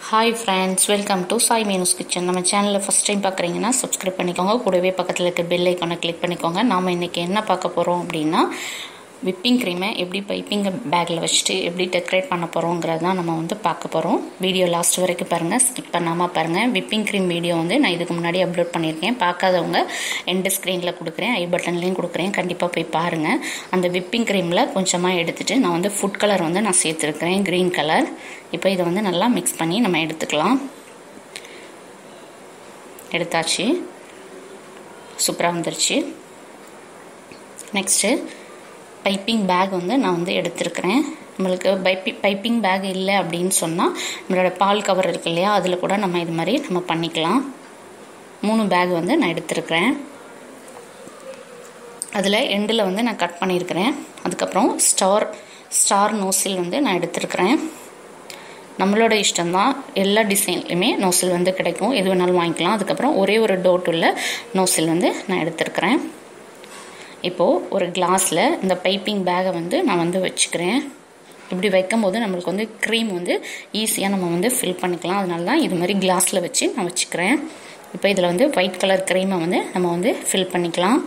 hi friends welcome to Sai Meenu's kitchen நம்ம சேனலில் first time பார்க்குறீங்கன்னா சப்ஸ்கிரைப் பண்ணிக்கோங்க கூடவே பக்கத்தில் இருக்க பெல் ஐக்கானை கிளிக் பண்ணிக்கோங்க நாம் இன்றைக்கி என்ன பார்க்க போகிறோம் அப்படின்னா விப்பிங் க்ரீமை எப்படி பைப்பிங் பேக்கில் வச்சுட்டு எப்படி டெக்கரேட் பண்ண போகிறோங்கிறது தான் நம்ம வந்து பார்க்க போகிறோம் வீடியோ லாஸ்ட் வரைக்கும் பாருங்கள் ஸ்கிப் பண்ணாமல் பாருங்கள் விப்பிங் க்ரீம் வீடியோ வந்து நான் இதுக்கு முன்னாடி அப்லோட் பண்ணியிருக்கேன் பார்க்காதவங்க எண்டு ஸ்க்ரீனில் கொடுக்குறேன் ஐ பட்டன்லேயும் கொடுக்குறேன் கண்டிப்பாக போய் பாருங்கள் அந்த விப்பிங் க்ரீமில் கொஞ்சமாக எடுத்துகிட்டு நான் வந்து ஃபுட் கலர் வந்து நான் சேர்த்துருக்கிறேன் க்ரீன் கலர் இப்போ இதை வந்து நல்லா மிக்ஸ் பண்ணி நம்ம எடுத்துக்கலாம் எடுத்தாச்சு சூப்பராக வந்துருச்சு நெக்ஸ்ட்டு பைப்பிங் பேக் வந்து நான் வந்து எடுத்திருக்கிறேன் நம்மளுக்கு பைப்பி பைப்பிங் பேக் இல்லை அப்படின்னு சொன்னால் நம்மளோட பால் கவர் இருக்கு இல்லையா அதில் கூட நம்ம இது மாதிரி நம்ம பண்ணிக்கலாம் மூணு பேக் வந்து நான் எடுத்திருக்கிறேன் அதில் எண்டில் வந்து நான் கட் பண்ணியிருக்கிறேன் அதுக்கப்புறம் ஸ்டார் ஸ்டார் நோசில் வந்து நான் எடுத்திருக்கிறேன் நம்மளோட இஷ்டம்தான் எல்லா டிசைன்லையுமே நோசில் வந்து கிடைக்கும் எது வேணாலும் வாங்கிக்கலாம் அதுக்கப்புறம் ஒரே ஒரு டோட் உள்ள நோசில் வந்து நான் எடுத்திருக்கிறேன் இப்போது ஒரு கிளாஸில் இந்த பைப்பிங் பேகை வந்து நான் வந்து வச்சுக்கிறேன் இப்படி வைக்கும்போது நம்மளுக்கு வந்து க்ரீம் வந்து ஈஸியாக நம்ம வந்து ஃபில் பண்ணிக்கலாம் அதனால தான் இது மாதிரி கிளாஸில் வச்சு நான் வச்சுக்கிறேன் இப்போ இதில் வந்து ஒயிட் கலர் க்ரீமை வந்து நம்ம வந்து ஃபில் பண்ணிக்கலாம்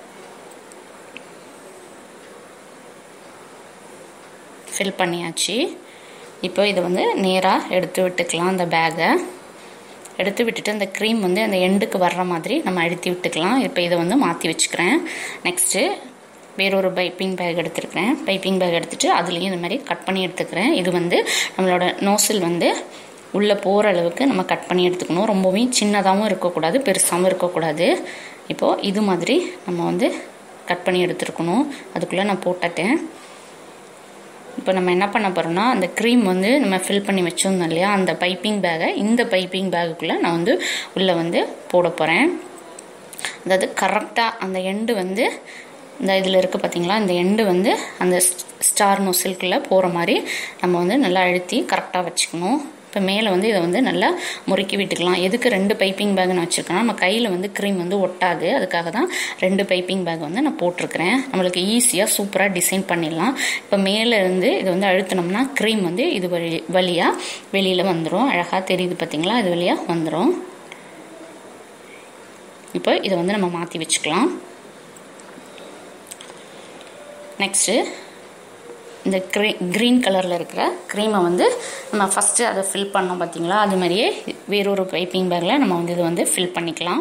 ஃபில் பண்ணியாச்சு இப்போ இதை வந்து நேராக எடுத்து விட்டுக்கலாம் அந்த பேகை எடுத்து விட்டுட்டு அந்த க்ரீம் வந்து அந்த எண்டுக்கு வர்ற மாதிரி நம்ம அழுத்தி விட்டுக்கலாம் இப்போ இதை வந்து மாற்றி வச்சுக்கிறேன் நெக்ஸ்ட்டு வேறொரு பைப்பிங் பேக் எடுத்துருக்கிறேன் பைப்பிங் பேக் எடுத்துகிட்டு அதுலேயும் இந்த மாதிரி கட் பண்ணி எடுத்துக்கிறேன் இது வந்து நம்மளோட நோசில் வந்து உள்ளே போகிற அளவுக்கு நம்ம கட் பண்ணி எடுத்துக்கணும் ரொம்பவே சின்னதாகவும் இருக்கக்கூடாது பெருசாகவும் இருக்கக்கூடாது இப்போது இது மாதிரி நம்ம வந்து கட் பண்ணி எடுத்துருக்கணும் அதுக்குள்ளே நான் போட்டுட்டேன் இப்போ நம்ம என்ன பண்ண போகிறோம்னா அந்த க்ரீம் வந்து நம்ம ஃபில் பண்ணி வச்சுருந்தோம் இல்லையா அந்த பைப்பிங் பேகை இந்த பைப்பிங் பேகுக்குள்ளே நான் வந்து உள்ளே வந்து போட போகிறேன் அதாவது கரெக்டாக அந்த எண்டு வந்து இந்த இதில் இருக்குது பார்த்தீங்களா இந்த எண்டு வந்து அந்த ஸ்டார் நோசில்குள்ளே போகிற மாதிரி நம்ம வந்து நல்லா அழுத்தி கரெக்டாக வச்சுக்கணும் இப்போ மேலே வந்து இதை வந்து நல்லா முறுக்கி விட்டுக்கலாம் எதுக்கு ரெண்டு பைப்பிங் பேக் நான் வச்சுருக்கேன்னா நம்ம கையில் வந்து க்ரீம் வந்து ஒட்டாது அதுக்காக தான் ரெண்டு பைப்பிங் பேக் வந்து நான் போட்டிருக்கிறேன் நம்மளுக்கு ஈஸியாக சூப்பராக டிசைன் பண்ணிடலாம் இப்போ மேலே இருந்து இதை வந்து அழுத்தினோம்னா க்ரீம் வந்து இது வழி வழியாக வெளியில் வந்துடும் அழகாக தெரியுது பார்த்தீங்களா இது வழியாக வந்துடும் இப்போ இதை வந்து நம்ம மாற்றி வச்சுக்கலாம் நெக்ஸ்ட்டு இந்த க்ரீ க்ரீன் கலரில் இருக்கிற க்ரீமை வந்து நம்ம ஃபஸ்ட்டு அதை ஃபில் பண்ணோம் பார்த்தீங்களா அது மாதிரியே வேறொரு பைப்பிங் பேக்கில் நம்ம வந்து இதை வந்து ஃபில் பண்ணிக்கலாம்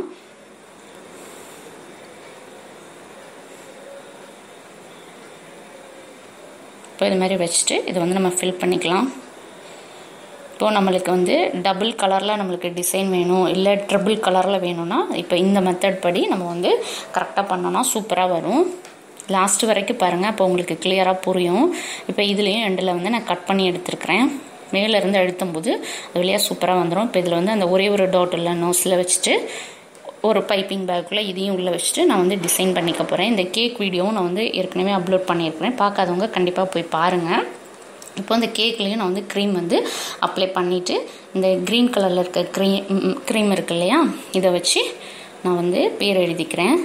இப்போ இது மாதிரி வச்சுட்டு இதை வந்து நம்ம ஃபில் பண்ணிக்கலாம் இப்போது நம்மளுக்கு வந்து டபுள் கலரில் நம்மளுக்கு டிசைன் வேணும் இல்லை ட்ரிபிள் கலரில் வேணும்னா இப்போ இந்த மெத்தட் படி நம்ம வந்து கரெக்டாக பண்ணோன்னா சூப்பராக வரும் லாஸ்ட் வரைக்கும் பாருங்கள் அப்போ உங்களுக்கு கிளியராக புரியும் இப்போ இதுலேயும் எண்டில் வந்து நான் கட் பண்ணி எடுத்துருக்கிறேன் மேலேருந்து அழுத்தும் போது அது வழியாக சூப்பராக வந்துடும் இப்போ இதில் வந்து அந்த ஒரே ஒரு டாட் உள்ள நோஸில் வச்சுட்டு ஒரு பைப்பிங் பேக்குள்ளே இதையும் உள்ளே வச்சுட்டு நான் வந்து டிசைன் பண்ணிக்க போகிறேன் இந்த கேக் வீடியோவும் நான் வந்து ஏற்கனவே அப்லோட் பண்ணியிருக்கிறேன் பார்க்காதவங்க கண்டிப்பாக போய் பாருங்கள் இப்போ இந்த கேக்லேயும் நான் வந்து க்ரீம் வந்து அப்ளை பண்ணிவிட்டு இந்த க்ரீன் கலரில் இருக்க க்ரீம் க்ரீம் இருக்கு இல்லையா இதை வச்சு நான் வந்து பேர் எழுதிக்கிறேன்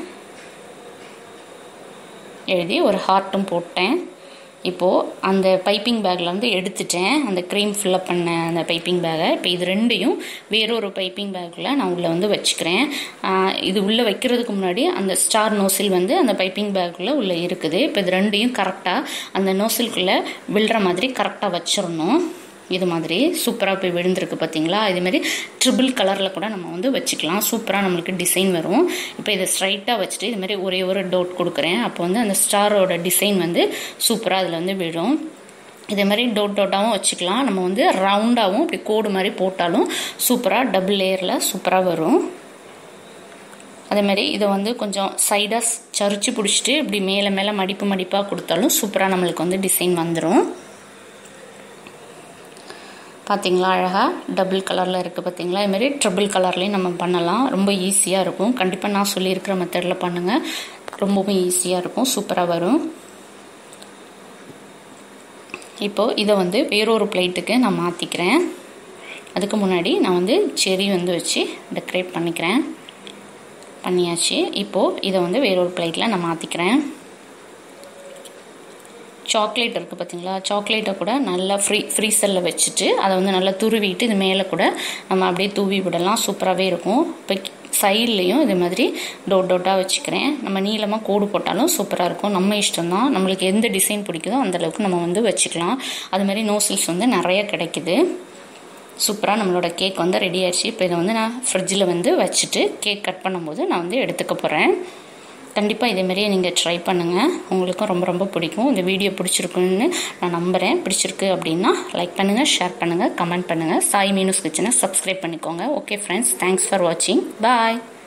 எழுதி ஒரு ஹார்ட்டும் போட்டேன் இப்போது அந்த பைப்பிங் பேக்கில் வந்து எடுத்துட்டேன் அந்த க்ரீம் ஃபில்லப் பண்ண அந்த பைப்பிங் பேக்கை இப்போ இது ரெண்டையும் வேறொரு பைப்பிங் பேக்கில் நான் உள்ளே வந்து வச்சுக்கிறேன் இது உள்ளே வைக்கிறதுக்கு முன்னாடி அந்த ஸ்டார் நோசில் வந்து அந்த பைப்பிங் பேக்குள்ளே உள்ளே இருக்குது இப்போ இது ரெண்டையும் கரெக்டாக அந்த நோசில்குள்ளே விழுற மாதிரி கரெக்டாக வச்சிடணும் இது மாதிரி சூப்பராக போய் விழுந்திருக்கு பார்த்தீங்களா இதுமாரி ட்ரிபிள் கலரில் கூட நம்ம வந்து வச்சுக்கலாம் சூப்பராக நம்மளுக்கு டிசைன் வரும் இப்போ இதை ஸ்ட்ரைட்டாக வச்சுட்டு இது மாதிரி ஒரே ஒரு டோட் கொடுக்குறேன் அப்போ வந்து அந்த ஸ்டாரோட டிசைன் வந்து சூப்பராக அதில் வந்து விழும் இதே மாதிரி டோட் டோட்டாகவும் வச்சுக்கலாம் நம்ம வந்து ரவுண்டாகவும் இப்படி கோடு மாதிரி போட்டாலும் சூப்பராக டபுள் லேயரில் சூப்பராக வரும் அதேமாதிரி இதை வந்து கொஞ்சம் சைடாக சரிச்சு பிடிச்சிட்டு இப்படி மேலே மேலே மடிப்பு மடிப்பாக கொடுத்தாலும் சூப்பராக நம்மளுக்கு வந்து டிசைன் வந்துடும் பார்த்தீங்களா அழகாக டபுள் கலரில் இருக்குது பார்த்தீங்களா இதுமாரி ட்ரிபிள் கலர்லேயும் நம்ம பண்ணலாம் ரொம்ப ஈஸியாக இருக்கும் கண்டிப்பாக நான் சொல்லியிருக்கிற மெத்தடில் பண்ணுங்கள் ரொம்பவும் ஈஸியாக இருக்கும் சூப்பராக வரும் இப்போது இதை வந்து வேறொரு பிளேட்டுக்கு நான் மாற்றிக்கிறேன் அதுக்கு முன்னாடி நான் வந்து செரி வந்து வச்சு டெக்கரேட் பண்ணிக்கிறேன் பண்ணியாச்சு இப்போது இதை வந்து வேறொரு பிளேட்டில் நான் மாற்றிக்கிறேன் சாக்லேட் இருக்குது பார்த்தீங்களா சாக்லேட்டை கூட நல்லா ஃப்ரீ ஃப்ரீசரில் வச்சுட்டு அதை வந்து நல்லா துருவிட்டு இது மேலே கூட நம்ம அப்படியே தூவி விடலாம் சூப்பராகவே இருக்கும் இப்போ சைட்லேயும் இது மாதிரி டோட் டோட்டாக வச்சுக்கிறேன் நம்ம நீளமாக கோடு போட்டாலும் சூப்பராக இருக்கும் நம்ம இஷ்டம் தான் நம்மளுக்கு எந்த டிசைன் பிடிக்குதோ அந்தளவுக்கு நம்ம வந்து வச்சுக்கலாம் அது மாதிரி நோசில்ஸ் வந்து நிறைய கிடைக்குது சூப்பராக நம்மளோட கேக் வந்து ரெடி ஆயிடுச்சு இப்போ இதை வந்து நான் ஃப்ரிட்ஜில் வந்து வச்சுட்டு கேக் கட் பண்ணும்போது நான் வந்து எடுத்துக்க போகிறேன் கண்டிப்பாக இதேமாரியே நீங்கள் ட்ரை பண்ணுங்கள் உங்களுக்கும் ரொம்ப ரொம்ப பிடிக்கும் இந்த வீடியோ பிடிச்சிருக்குன்னு நான் நம்புகிறேன் பிடிச்சிருக்கு அப்படின்னா லைக் பண்ணுங்கள் ஷேர் பண்ணுங்கள் கமெண்ட் பண்ணுங்கள் சாய் மீனூஸ் கிச்சனை சப்ஸ்கிரைப் பண்ணிக்கோங்க ஓகே ஃப்ரெண்ட்ஸ் தேங்க்ஸ் ஃபார் வாட்சிங் பாய்